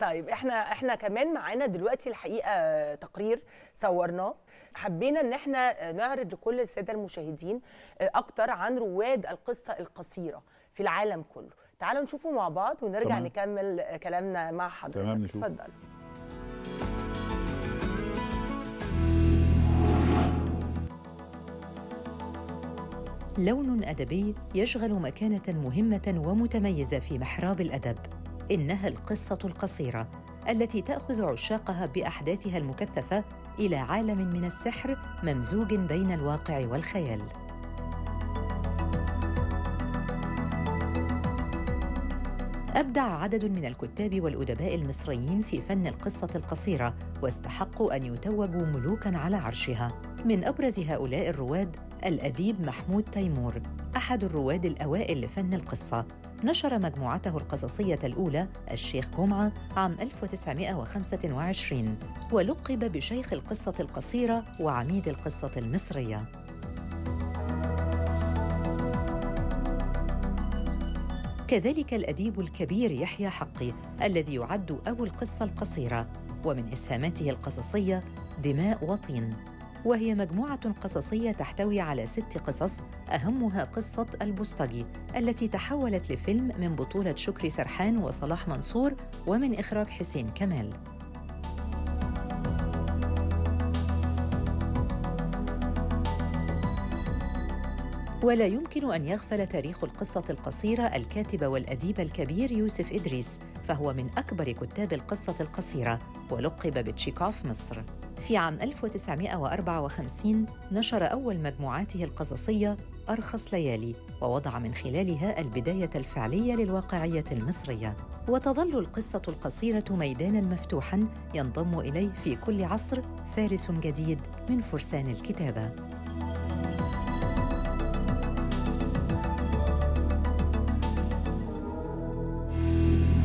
طيب احنا احنا كمان معانا دلوقتي الحقيقه تقرير صورناه حبينا ان احنا نعرض لكل الساده المشاهدين اكتر عن رواد القصه القصيره في العالم كله تعالوا نشوفه مع بعض ونرجع تمام. نكمل كلامنا مع حضرتك تمام، نشوف. اتفضل لون ادبي يشغل مكانه مهمه ومتميزه في محراب الادب انها القصه القصيره التي تاخذ عشاقها باحداثها المكثفه الى عالم من السحر ممزوج بين الواقع والخيال أبدع عدد من الكتاب والأدباء المصريين في فن القصة القصيرة واستحقوا أن يتوجوا ملوكاً على عرشها من أبرز هؤلاء الرواد الأديب محمود تيمور أحد الرواد الأوائل لفن القصة نشر مجموعته القصصية الأولى الشيخ جمعة عام 1925 ولقب بشيخ القصة القصيرة وعميد القصة المصرية كذلك الأديب الكبير يحيى حقي الذي يعد أبو القصة القصيرة ومن إسهاماته القصصية دماء وطين وهي مجموعة قصصية تحتوي على ست قصص أهمها قصة البوسطجي التي تحولت لفيلم من بطولة شكري سرحان وصلاح منصور ومن إخراج حسين كمال ولا يمكن أن يغفل تاريخ القصة القصيرة الكاتب والأديب الكبير يوسف إدريس فهو من أكبر كتاب القصة القصيرة ولقب بتشيكوف مصر في عام 1954 نشر أول مجموعاته القصصية أرخص ليالي ووضع من خلالها البداية الفعلية للواقعية المصرية وتظل القصة القصيرة ميداناً مفتوحاً ينضم إليه في كل عصر فارس جديد من فرسان الكتابة